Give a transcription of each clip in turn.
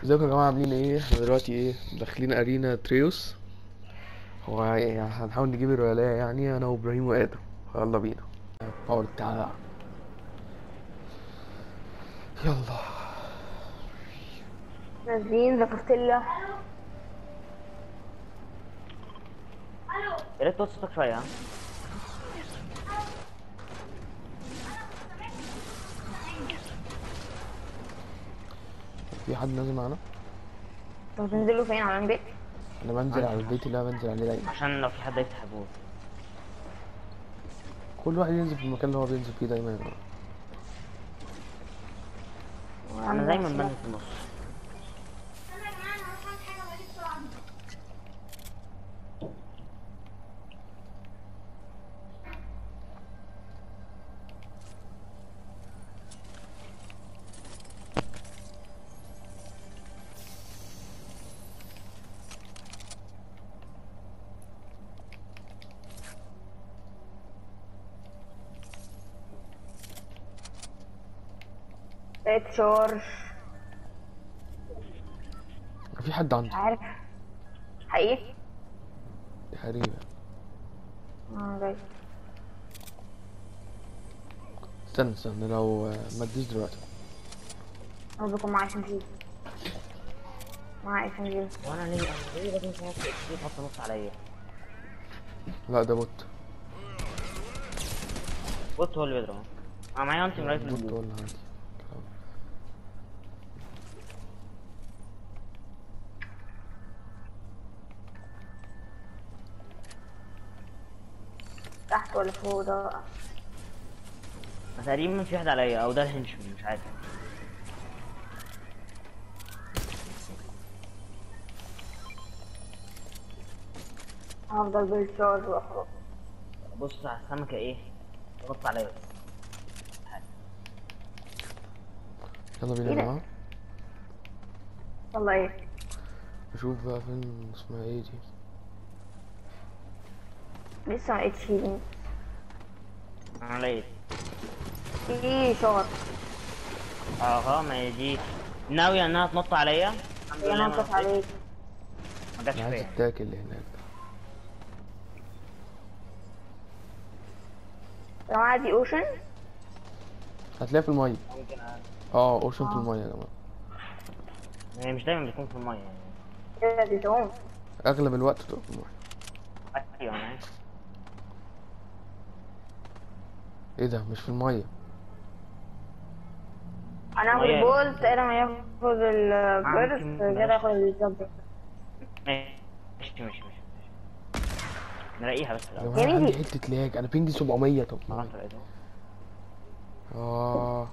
ازيكم يا جماعة عاملين ايه؟ احنا دلوقتي ايه؟ داخلين ارينا تريوس هو يعني هنحاول نجيب الريالية يعني انا وابراهيم وادم يلا بينا باور تعالى يلا نازلين ذا كاستيلا يا ريت توطي صوتك شوية ها في حد نازل معانا؟ طب تنزلوا فين على البيت انا بنزل على البيت اللي انا بنزل عليه دايما عشان لو في حد يفتح ابوه كل واحد ينزل في المكان اللي هو بينزل فيه دايما يا جماعة انا دايما بنزل في النص لقيت شارج في حد عندي مش عارف حقيقي تقريبا اه جاي استنى استنى لو ما تجيش دلوقتي هو بيكون معايا شنجيل معايا شنجيل وانا ليه انا ليه لازم تحط ليه تحط نص عليا لا ده بوت بص هو اللي بيضرب انا معايا انتي رايفل بوت بلو ولا عادي تحت ولا فوق ده تقريبا في واحد عليا او ده الهنشمان مش عارف هفضل بالشارج واخرج بص على السمكة ايه غطى عليا يلا بينا إيه يا ده؟ جماعة والله ايه نشوف بقى فين اسمها ايه دي لسه ما لقيتش هيلينج انا لقيت في شغل اه ما هي دي ناوية انها تنط عليا الحمد هي لله ما نطت نطت. عليك ما جاتش انا عايز فيا التاكل اللي هناك لو عادي اوشن هتلاقيها في المية ممكن أ- اه اوشن في آه. المية يا جماعة هي مش دايما بتكون في المية يعني كده دي تعوم اغلب الوقت تبقى في المية ايوه انا عارف. ايه ده مش في المية انا هاخد مية. البولت انا ما ياخد البيرس ممكن كده بلاش. ياخد الزبط ماشي ماشي ماشي ماشي نلاقيها بس يا الاول جماعة جميل. عندي حتة لاج انا بينجي 700 طب خلاص لقيته اه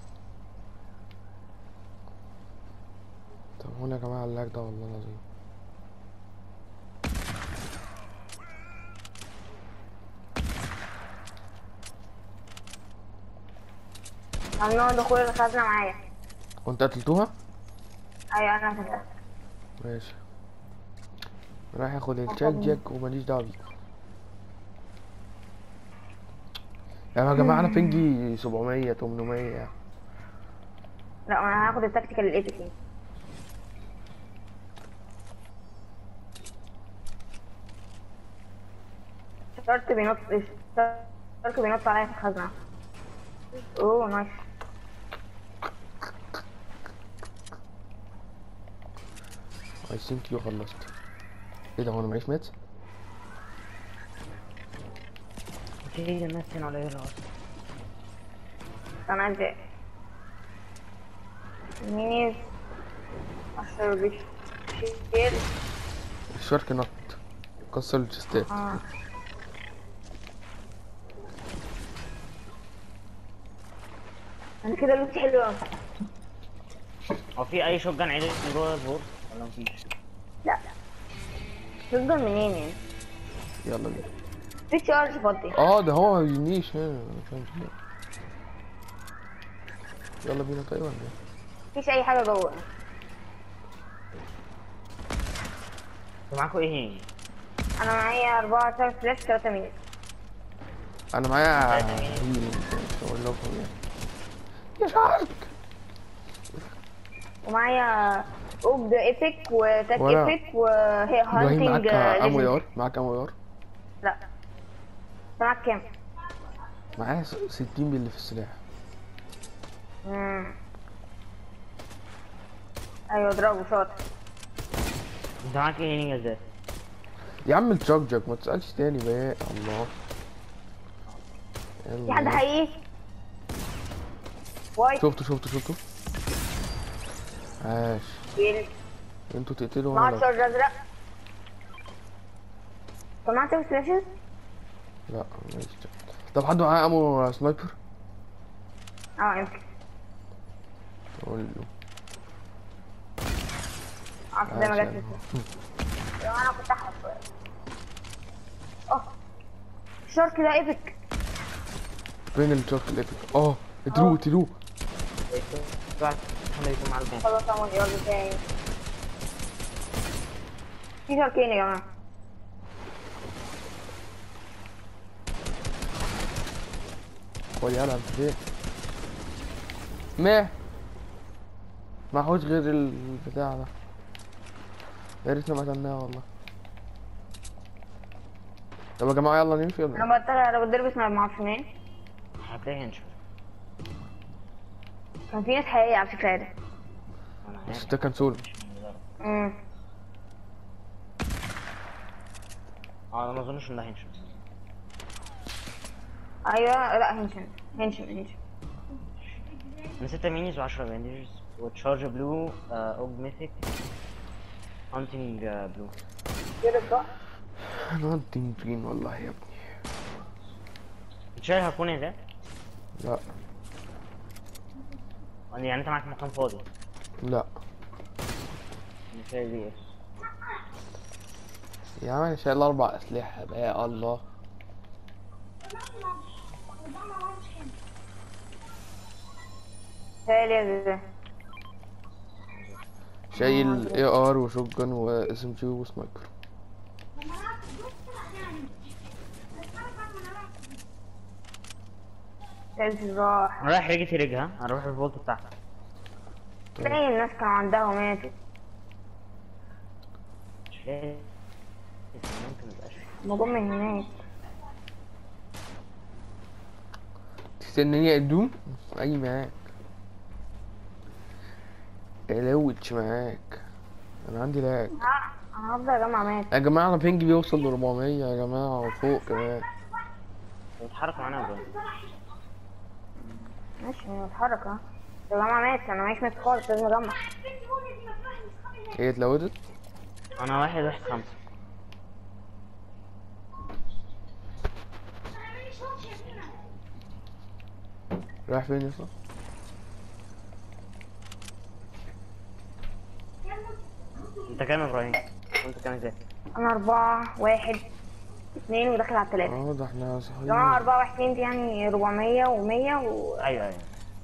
طب هنا يا جماعة اللاج ده والله العظيم ممنوع دخول الخزنة معايا وانت قتلتوها؟ ايوه انا كده ماشي رايح اخد الجاك جاك وماليش دعوة بيكم يا جماعة انا بينجي 700 800 لا ما انا هاخد التكتيكال الايبك شرط بينط شرط بينط عليا في الخزنة اوه نايس اي ثينك يو خلصت ايه ده هو انا معيش مات؟ في الناس هنا قليلة اصلا انا عندي مينيز عشرة بيش شيل الشارك نط كسر الجستات اه انا كده لوتي حلو اوي هو في اي شوت جان عدل جوه البورد ولا مفيش؟ لا تفضل منين يعني يلا بينا في تشارج فاضي اه ده هو ما بيجينيش هنا أنا مش فاهم ليه. يلا بينا طيب ولا ايه؟ مفيش اي حاجة جوه انتوا معاكوا ايه هنا؟ انا معايا اربعة تلات فلاش تلاتة ميني انا معايا تلاتة مين؟ هيل مش هقول لكم يعني يا شارك ومعايا اوج ايبك وتاك وأنا- ايبك وهي ابراهيم معاك هانتنج امو يار معاك امو يار لا انت معاك كام؟ معايا س- 60 باللي في السلاح مم. ايوه اضربه شاطر انت معاك ايه هيلينج ازاي؟ يا عم التراك جاك ما تسألش تاني بقى الله في حد يلا. حقيقي؟ وايت شفته شفته شفته عاش جيل انتوا تقتلوا معاه وانا لا. شارج ازرق طب معاه تو سلاشز؟ لا ماشي طب حد معاه امو سنايبر اه يمكن قول له عارف زي ما عاش جت يا لسه. لو انا كنت احرق شويه اه الشارك ده ايبك فين التراك الابيك اه ادروه ادروه في واحد محمد يكون معاه البان خلاص اهو يلا تاني في شاركين يا جماعه خد يلا انت فين ما معهوش غير البتاع ده يا ريتنا ما قتلناه والله طب يا جماعه يلا نمشي يلا انا بتغير انا بتدرب اسمها ما اعرفش منين هتلاقي هنشوف كان في ناس حقيقيه على فكره ده انا بس عارف ده كان سولو امم اه انا ما اظنش ان ده هنشوف ايوه لا هنشن هنشن هنشن من 6 مينيز و10 باندجز وتشارج بلو اوج ميثيك هانتنج بلو جرب بقى انا هانتنج جرين والله يا ابني الشارج هكون ايه ده؟ لا يعني انت معاك مكان فاضي لا مش هي دي يا عم انا شايل اربع اسلحه بقى يا الله تالي يا زي شايل اي ار وشوتجن واس ام جي وسنايبر تالي راح انا رايح رجتي رجها هروح الفولت بتاعها تلاقي الناس كان عندها وماتت مش لازم ممكن ميبقاش فيه. الموضوع من هناك تستناني ادوم اي معاك الوتش معاك انا عندي لاج ها انا هفضل اجمع مات يا جماعه انا بينج بيوصل ل 400 يا جماعه وفوق كمان بيتحرك معانا يا برو ماشي انا بتحرك ها اجمع مات انا معيش مات خالص لازم اجمع هي اتلودت انا واحد واحد خمسة رايح فين يا اسطى انت كام يا ابراهيم؟ وانت كام ازاي؟ انا اربعة واحد اتنين وداخل على التلاتة اه ده احنا يا جماعة صحيح اربعة واحد اتنين دي يعني ربعمية ومية وانا ايوه ايوه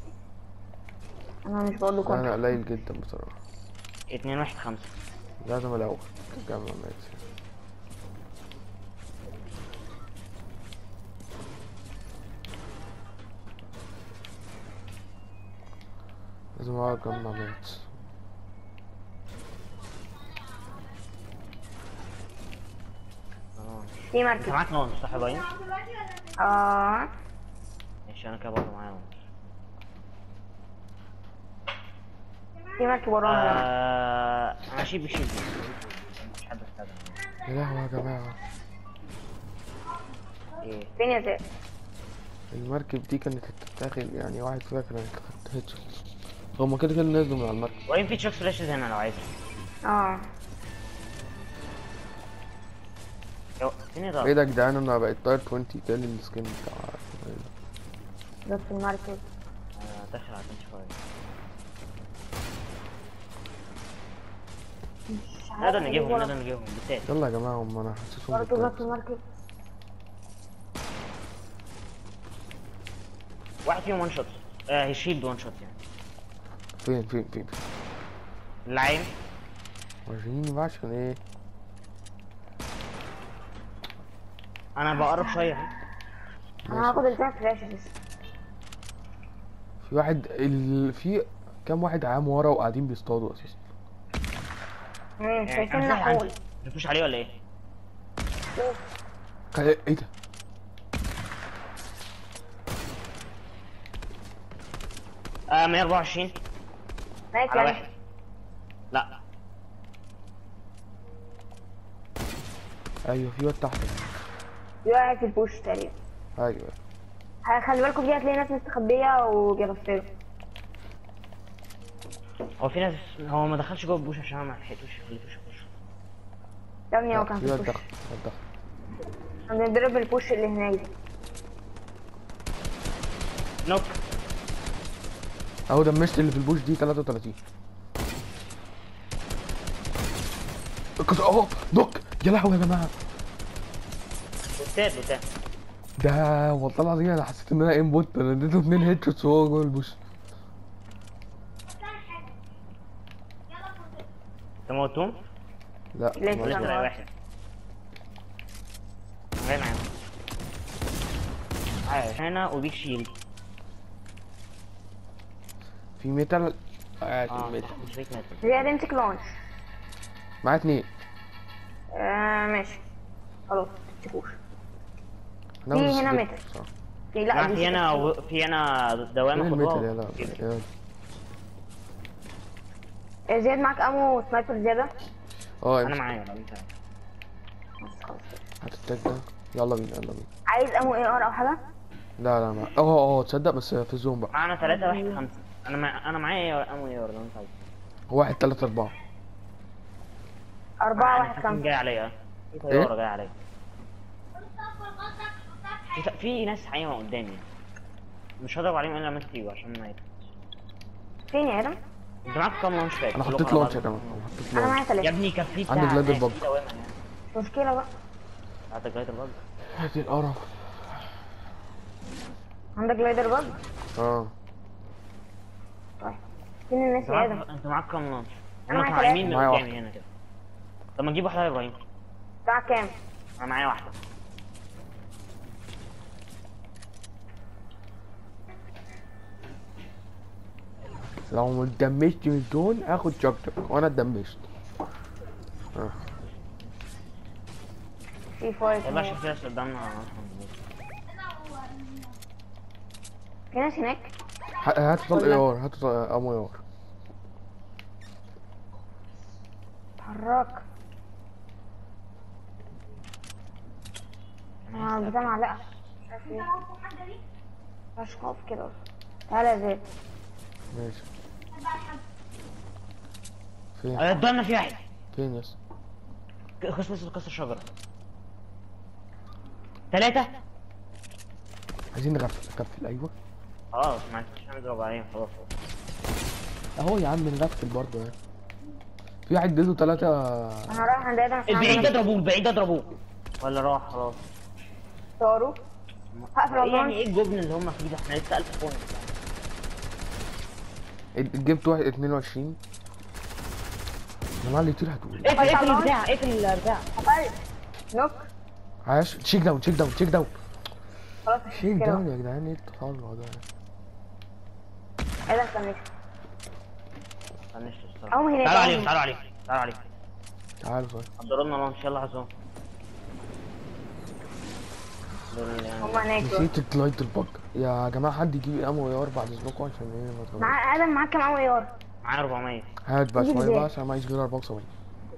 مش بقول لكم انا قليل جدا بصراحه اتنين واحد خمسة لازم الاول جمع مات لازم اقعد جمع مات اه في انت مركز معاك نون صح يا ابراهيم؟ اه ماشي انا كده برضه معايا نون في مركب ورانا ده. آه، انا هشيل بشيل مش حد استخدم يا لهوي يا جماعه ايه فين يا زياد المركب دي كانت هتتاخد يعني واحد فاكر انا خدت هيد شوت هما كده كده نزلوا من على المركب وين في تشوك فلاشز هنا لو عايزها اه يو، فين ايه ده؟ ده يا جدعان انا بقيت طاير 20 تاني السكين بتاع ده في المركب انا داخل على البنش شوية مش عارف نقدر أجيب نجيبهم ولا- نقدر نجيبهم بالتالي يلا يا جماعه هم انا حسيتهم برضه ده في بالتالت. المركب واحد فيهم وان شوت آه هيشيلد وان شوت يعني فين فين فين فين اللعيب وريني بقى عشان ايه انا بقرب شوية انا هاخد التلات فلاشز في واحد ال... في كام واحد عام ورا وقاعدين بيصطادوا اساسا مم، يعني شايفين أنا نحول عندي نفوش عليه ولا ايه؟ كان ايه ده آه 124 ماشي على يعني واحد لا ايوه في واد تحت في واحد في البوش تقريبا ايوه ه- خلي بالكم دي هتلاقي ناس مستخبية وبيغفلوا هو في ناس هو ما دخلش جوه البوش عشان أنا ما لحقتوش خليتوش يخش يا ابني هو لا، كان في في واد البوش تحت واد تحت كان بيضرب البوش اللي هناك دي نوك اهو دمشت اللي في البوش دي 33 كنت اهو دوك يا لهوي يا جماعه لوتات لوتات ده والله العظيم انا حسيت ان انا ايم بوت انا اديته اتنين هيد شوتس وهو جوه البوش انت موتهم؟ لا ليه ما- ولا لا. تلاقي واحد جاي معانا عايش هنا وبيك شيلد في ميتال آه اه في ميتال مش بيك مات زياد امسك لونش معايا اتنين آه ماشي خلاص متمسكوش هناخد في هنا السبيت. ميتال. صح. في لا لا دي في هنا و... في هنا دوامه فين الميتال خدوها يا لا كده. يا- آه، زياد معاك امو سنايبر زيادة اه انا امسك. معايا لو انت بس خلاص هات التاج ده يلا بينا يلا بينا عايز امو اي ار او حاجة لا لا ما اه اه تصدق بس في الزوم بقى معانا ثلاثة واحد خمسة انا مع... انا معايا امو يور لو انت عايز واحد تلاتة أربعة أربعة أنا واحد فاكر خمسة جاي عليا في طيارة جاية عليا في- في ناس حقيقة قدامي مش هضرب عليهم الا لما انت تيجوا عشان ما يت- فين يا ادم؟ انت معاك كام لانش باد أنا كلكم حطيت على لونش يا بعض. جماعة أنا حطيت انا لونش معايا يا ثلاثة ابني كان في بتاع عندي جلايدر ناس بج. في دوامة يعني مش مشكلة بقى عندك جلايدر بج هات القرف عندك جلايدر باج اه طيب فين الناس انت يا معاك ادم؟ انت معاك كام لانش أنا هم معايا طالعين من معايا قدامي هنا كده طب ما تجيب واحدة يا ابراهيم بتاع كام؟ انا معايا واحدة لو ما اتدمجت من دول اخد شكتك وانا اتدمجت اه في فايت والله هناك. شوف في ناس قدامنا في ناس هناك ه- هات طلق ولا- يار هات طلق امو يار اتحرك اه بتاع معلقة مش عارف ايه مش خوف كده تعالى يا زياد ماشي فين قدامنا في واحد فين يس خش بس كسر شجرة ثلاثة عايزين نغفل نغفل ايوه خلاص ما عرفتش نضرب عليهم خلاص اهو يا عم نغفل برضه يعني في واحد اديته تلاتة انا رايح عند ادم عشان البعيد ده أعمل اضربوه البعيد ده اضربوه ولا راح خلاص طاروا هقفل ايه والله. يعني ايه الجبن اللي هم فيه ده احنا لسه 1000 بوينت اد- جبت واحد 22 يا جماعه اللي يطير هتقول اقفل اقفل طبعاً. البتاع اقفل البتاع قفلت نوك عاش تشيك داون تشيك داون تشيك داون خلاص مش تشيك مشكلة داون يا جدعان ايه التطلع ده ادم استنيك معلش أقوم هناك، تعالوا أقوم عليهم هناك. تعالوا عليهم تعالوا عليهم تعالوا طيب حضروا لنا لانش يلا حسون دول يعني هما هناك دول. نسيت اللايت البج يا جماعه حد يجيب امو يار بعد اذنكم عشان ايه ما تغلطوش. مع ادم معاك كام قوي يار معايا 400 هات بقى نجيب ثواني ازاي؟ بقى عشان معيش غير اربع ثواني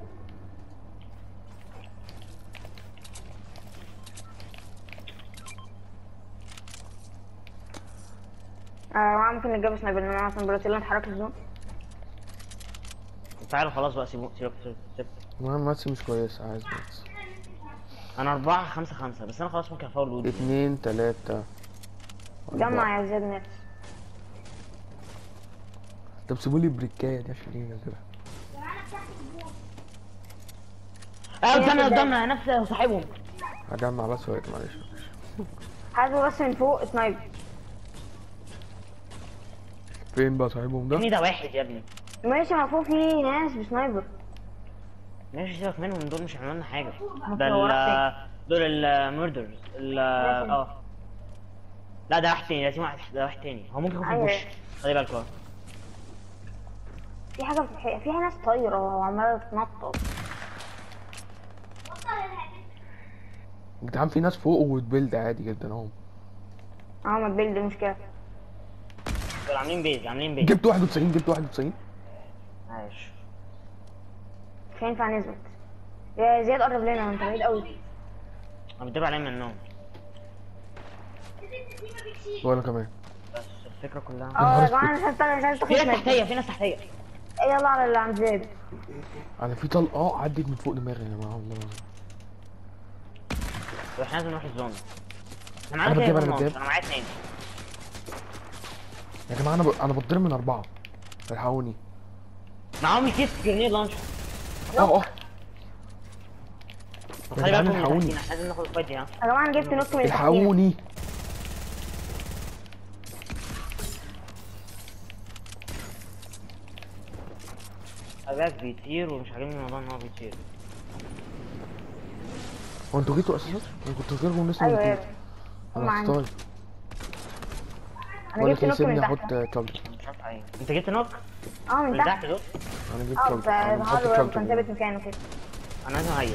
آه ممكن نجيب سنايبر انما مثلا بلاتيلا نتحرك للزون تعالوا خلاص بقى سيبوا سيبوا سيبوا سيبوا. المهم ماتسي مش كويسه عايز ماتس انا 4 5 5 بس انا خلاص ممكن افاول ودي اتنين تلاتة أربعة. جمع يا زياد نفس طب سيبوا لي بريكايه دي عشان ايه كده اه قدامنا قدامنا نفس صاحبهم هجمع بس وقت معلش حاسبه بس من فوق سنايبر فين بقى صاحبهم ده؟ ابني ده واحد يا ابني ماشي ما فوق في ناس بسنايبر ماشي سيبك منهم دول مش هيعملوا لنا حاجه ما ده هو ال واحد دول الميردرز ال اه لا ده واحد تاني لازم واحد ده واحد تاني هو ممكن يكون في أيوة. البوش خلي بالك اه في حاجه بتتحقق في ناس طايره وعماله تنطط يا جدعان في ناس فوق وتبيلد عادي جدا اهو اه ما تبيلد مشكله دول عاملين بيز عاملين بيز جبت 91 جبت 91 ماشي مش هينفع نثبت يا زياد قرب لنا انت بعيد قوي انا بدب عليهم من النوم وانا كمان بس الفكره كلها اه يا جماعه انا مش عايز مش عايز في ناس تاخد تحتيه في ناس تحتيه يلا على اللي عند زياد انا في طلقه عدت من فوق دماغي يا جماعه والله طب احنا لازم نروح الزون احنا أنا معانا بتجيب، كام أنا نقطة؟ بتجيب. انا معايا اتنين يا جماعه انا ب... انا بتضرب من اربعه الحقوني معاهم كيس جرنيد لانش اه اه يا خلي جدعان بالكم من الحقوني تحتينا احنا لازم ناخد الفايت دي ها يا جماعه انا جبت نوك من تحتينا الحقوني اباك بيطير ومش عاجبني الموضوع ان هو بيطير هو انتوا جيتوا اساسا؟ انا كنت فاكركم لسه ايوه ما يا جيتوش. هم انا عندي طيب انا ولا جبت نوك سيبني من احط تحت تشارجر أنا مش عارف ايه انت جبت نوك اه من من تحت تحت دول انا جبت اه تشارجر انا بحط فهذا كان تشارجر ثابت مكانه كده انا لازم اهيئ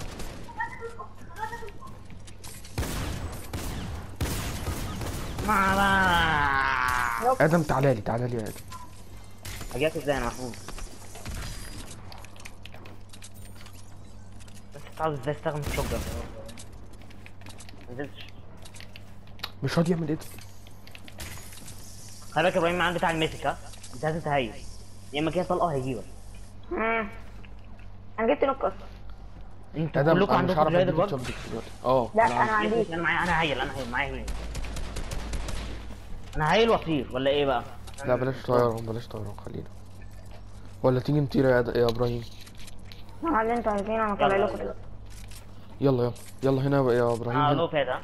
ما نوك ادم تعالى لي تعالى لي يا ادم هجيلك ازاي انا محمود بس انت عاوز ازاي استخدم الشوك ده نزلتش مش راضي يعمل ايه خلي بالك يا ابراهيم معاك بتاع الميثك ها انت لازم تهيئ يا اما كده طلقه هيجيبك مم. انا جبت نوك اصلا انتوا ادم كلكم انا مش عندكم هعرف بلايد اديك برضه تشارجر دلوقتي اه لا أنا انا عارف. عندي انا معايا انا هيل انا هيل معايا هيل انا هيل واطير ولا ايه بقى؟ لا بلاش طيران بلاش طيران خلينا ولا تيجي نطير يا أد- يا ابراهيم انا اللي انتوا عايزينه انا طالع يلا، لكم يلا. دلوقتي يلا يلا يلا هنا بقى يا ابراهيم اه هنا. لو كده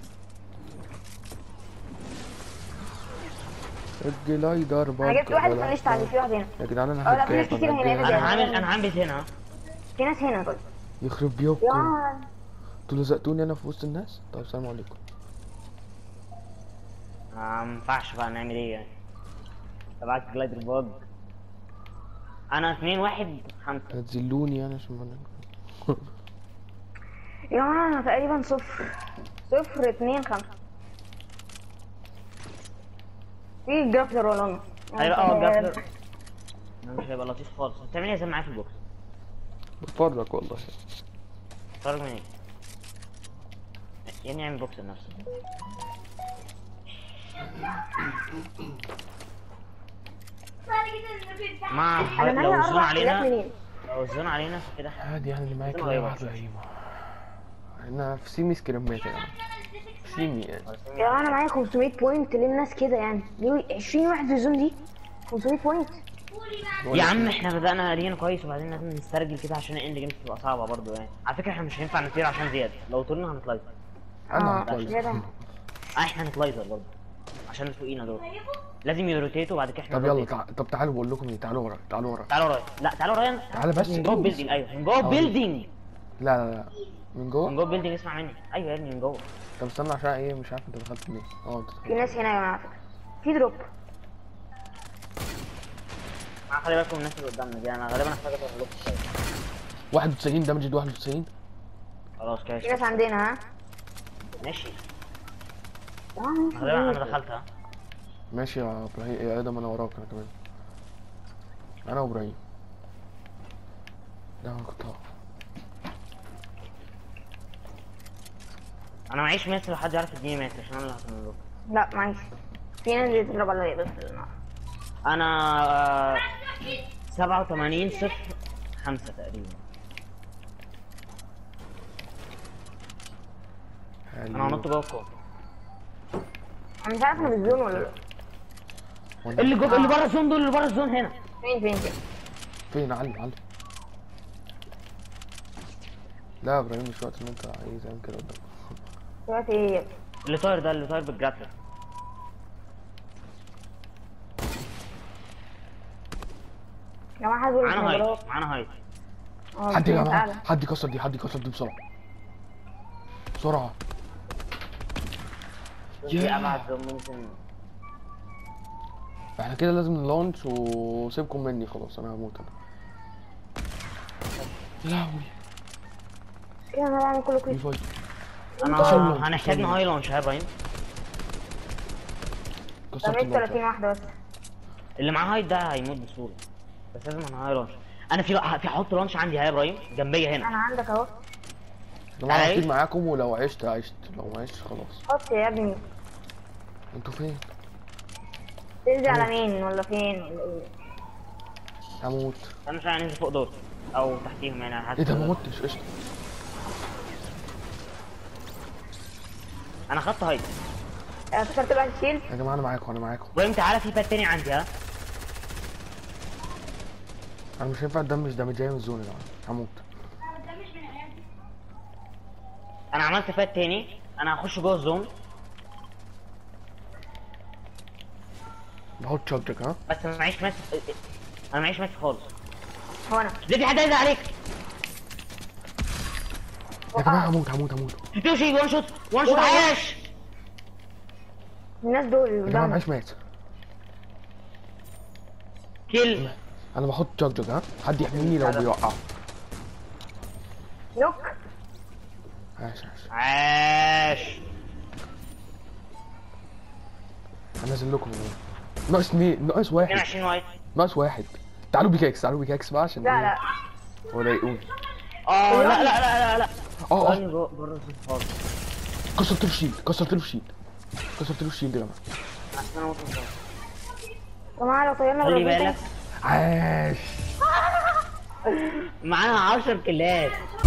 الجلايدر انا جبت واحد بقى فنشت عليه في واحد هنا يا جدعان انا اه لا، في ناس هركب كتير هنا، أنا هنا انا يعني. عامل انا عامل بيت هنا في ناس هنا طيب يخرب بيوتكم يا انتوا لزقتوني انا في وسط الناس طب السلام عليكم آه، ما ينفعش بقى نعمل ايه يعني تبعت جلايدر بوج انا اتنين واحد خمسة هتذلوني يعني عشان ما يا جماعه انا تقريبا صفر صفر اتنين خمسة في جرافلر ورانا هيبقى اه جافلر مش هيبقى لطيف خالص بتعمل ايه زي معايا في البوكس بتفرج والله اتفرج من ايه يعني اعمل بوكس لنفسك ما انا لو معايا الزون اربع حاجات علينا منين لو الزون علينا فكده عادي يعني اللي معايا زي كده ما هي واحدة قيمة احنا في سيمي سكريمات يعني سيمي يعني يا جماعه انا معايا 500 بوينت ليه الناس كده يعني ليه 20 واحد في الزون دي 500 بوينت يا عم احنا بدأنا لينا كويس وبعدين لازم نسترجل كده عشان الاند جيم تبقى صعبة برضه يعني على فكرة احنا مش هينفع نطير عشان زيادة لو طولنا هنتلايزر انا اه هطلع زيادة. لك. اه احنا هنتلايزر برضه عشان اللي فوقينا دول لازم يروتيتوا وبعد كده احنا طب يلا نروتيت. تع... طب تعالوا بقول لكم ايه تعالوا ورا تعالوا ورا تعالوا ورايا لا تعالوا ورايا تعالى بس من جوه كده. بيلدينج ايوه من جوه أهو. بيلدينج لا لا لا من من جوه جوه بيلدينج اسمع مني ايوه يا ابني من جوه طب استنى عشان ايه مش عارف انت دخلت منين اه انت في ناس هنا يا جماعه على فكره في دروب ما خلي بالكم من الناس اللي قدامنا دي انا غالبا هحتاج اضرب لكم شويه 91 دامج 91 خلاص كده في ناس عندنا ها ماشي آه، غالبا انا ماشي. دخلت ها ماشي يا ابراهيم يا ادم انا وراك انا كمان انا وابراهيم لا انا كنت هقف. انا معيش متر لو حد يعرف يديني متر عشان انا اللي هكمل لكم لا معيش في ناس بتضرب عليا بس انا آه، 87 صفر 5 تقريبا انا حلو. هنط جوه الكون انا مش عارف انا بالزون ولا لا وأنا- اللي جوه اللي بره الزون دول اللي بره الزون هنا فين فين فين فين علم علم لا يا ابراهيم مش وقت ان انت عايز اعمل كده قدام دلوقتي ايه اللي طاير ده اللي طاير بالجرابلر يا جماعه حد بيقول معانا النظارات. هايت معانا هايت اه حد يا فين؟ جماعه تعالى. حد يكسر دي حد يكسر دي بسرعه بسرعه دي ابعد زون ممكن احنا كده لازم نلانش وسيبكم مني خلاص انا هموت انا يا لهوي كده انا بعمل كله كويس ريفايف انا وصلنا، هنحتاج وصلنا. نهاي لونش يا ابراهيم كسرت رميت 30 اللانش واحدة بس اللي معاه هايد ده هيموت بسهوله بس لازم انا هاي لونش انا في في احط لونش عندي يا ابراهيم جنبيا هنا انا عندك اهو انا عايز؟ هكيد معاكم ولو عشت عشت لو ما عشت خلاص حط يا ابني انتوا فين؟ تنزل على مين ولا فين ولا ايه هموت انا مش عايز انزل فوق دول او تحتيهم يعني على حسب ايه ده ما متش قشطة انا خدت هايد آه، فكرت تبقى تشيل يا جماعة انا معاكم انا معاكم ابراهيم تعالى في باد تاني عندي ها انا مش هينفع ادمج دامج جاي من الزون يا جماعة هموت انا عملت فاد تاني انا هخش جوه الزون بحط شجك ها بس ما معيش ماس انا معيش ماس خالص هو انا ده في حد عايز عليك يا جماعة هموت هموت هموت تمشي وان شوت وان شوت عاش الناس دول يا جماعة قدامنا معيش مات كيل انا بحط ججج ها حد يحميني لو بيوقع نوك عاش عاش عاش هنزل لكم ناقص اتنين ناقص واحد 22 وايت ناقص واحد تعالوا بيكاكس تعالوا بيكاكس بقى عشان لا ايه لا هو ضايقوني اه لا لا لا لا لا اه اه ثواني جوه بره الزون خالص كسرت له الشيلد كسرت له الشيلد كسرت له الشيلد يا جماعة عشان انا موت من جوه. جماعة لو طيرنا خلي بالروبوت بالك عاش معانا 10 كيلات